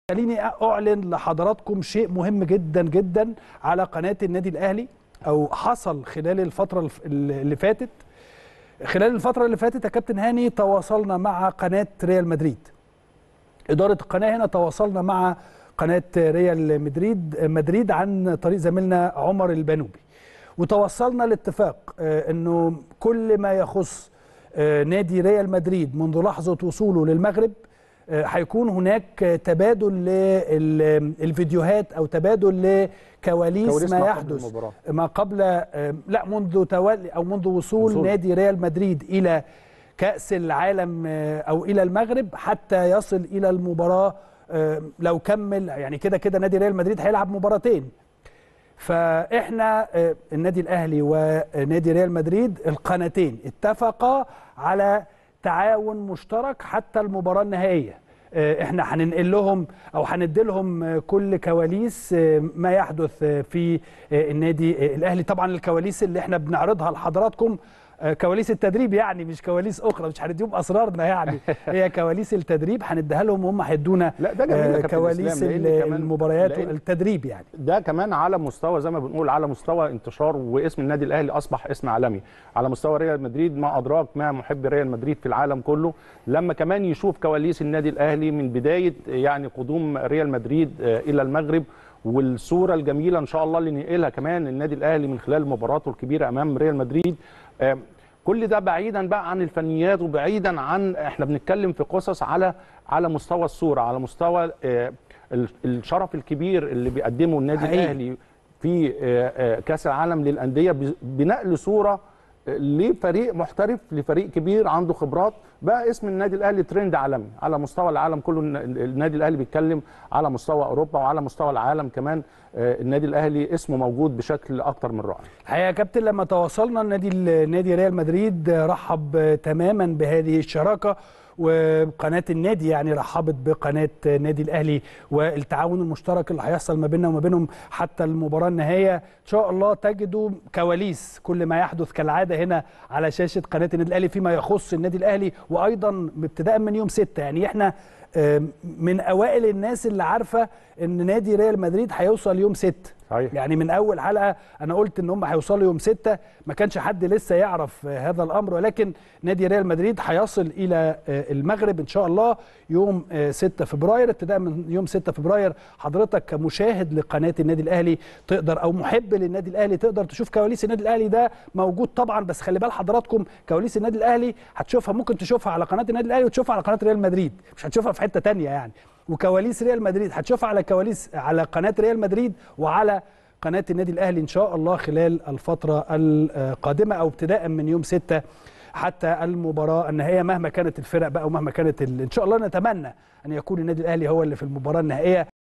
خليني اعلن لحضراتكم شيء مهم جدا جدا على قناه النادي الاهلي او حصل خلال الفتره الف- اللي فاتت خلال الفتره اللي فاتت يا كابتن هاني تواصلنا مع قناه ريال مدريد اداره القناه هنا تواصلنا مع قناه ريال مدريد مدريد عن طريق زميلنا عمر البنوبي وتوصلنا لاتفاق آه، انه كل ما يخص آه، نادي ريال مدريد منذ لحظه وصوله للمغرب آه، هيكون هناك آه، تبادل للفيديوهات او تبادل لكواليس كواليس ما ما قبل يحدث المباراة. ما قبل آه، لا منذ تولي او منذ وصول, وصول. نادي ريال مدريد الى كاس العالم آه، او الى المغرب حتى يصل الى المباراه آه، لو كمل يعني كده كده نادي ريال مدريد هيلعب مباراتين فاحنا آه، النادي الاهلي ونادي ريال مدريد القناتين اتفقا على تعاون مشترك حتى المباراه النهائيه آه، احنا هننقل لهم او هندي لهم آه، كل كواليس آه، ما يحدث آه، في آه، النادي آه، الاهلي طبعا الكواليس اللي احنا بنعرضها لحضراتكم آه، كواليس التدريب يعني مش كواليس اخرى مش هنديهم اسرارنا يعني هي كواليس التدريب هنديها لهم وهم هيدونا لا، ده جميل يا آه، كابتن كواليس إسلام، لأن كمان- المباريات لأن- والتدريب يعني ده كمان على مستوى زي ما بنقول على مستوى انتشار واسم النادي الاهلي اصبح اسم عالمي على مستوى ريال مدريد ما ادراك ما محب ريال مدريد في العالم كله لما كمان يشوف كواليس النادي الاهلي من بدايه يعني قدوم ريال مدريد آه، الى المغرب والصوره الجميله ان شاء الله اللي نقلها كمان النادي الاهلي من خلال مباراته الكبيره امام ريال مدريد آه، كل ده بعيدا بقى عن الفنيات وبعيدا عن احنا بنتكلم في قصص على على مستوى الصوره على مستوى آه، ال- الشرف الكبير اللي بيقدمه النادي حقيقي. الاهلي في آه، آه، كاس العالم للانديه ب- بنقل صوره آه، لفريق محترف لفريق كبير عنده خبرات بقى اسم النادي الاهلي ترند عالمي على مستوى العالم كله الن- النادي الاهلي بيتكلم على مستوى اوروبا وعلى مستوى العالم كمان آه، النادي الاهلي اسمه موجود بشكل اكتر من رائع الحقيقه يا كابتن لما تواصلنا النادي نادي ريال مدريد رحب تماما بهذه الشراكه وقناه النادي يعني رحبت بقناه نادي الاهلي والتعاون المشترك اللي هيحصل ما بيننا وما بينهم حتى المباراه النهائيه ان شاء الله تجدوا كواليس كل ما يحدث كالعاده هنا على شاشه قناه النادي الاهلي فيما يخص النادي الاهلي وايضا ابتداء من يوم 6 يعني احنا آم، من اوائل الناس اللي عارفه ان نادي ريال مدريد هيوصل يوم 6 صحيح. يعني من اول حلقه انا قلت ان هم هيوصلوا يوم 6 ما كانش حد لسه يعرف آه، هذا الامر ولكن نادي ريال مدريد هيصل الى آه، المغرب ان شاء الله يوم آه، 6 فبراير ابتداء من يوم 6 فبراير حضرتك كمشاهد لقناه النادي الاهلي تقدر او محب للنادي الاهلي تقدر تشوف كواليس النادي الاهلي ده موجود طبعا بس خلي بال حضراتكم كواليس النادي الاهلي هتشوفها ممكن تشوفها على قناه النادي الاهلي وتشوفها على قناه ريال مدريد مش هتشوفها في حته تانية يعني وكواليس ريال مدريد هتشوفها على كواليس على قناه ريال مدريد وعلى قناه النادي الاهلي ان شاء الله خلال الفتره القادمه او ابتداء من يوم 6 حتى المباراه النهائيه مهما كانت الفرق بقى ومهما كانت ال... ان شاء الله نتمنى ان يكون النادي الاهلي هو اللي في المباراه النهائيه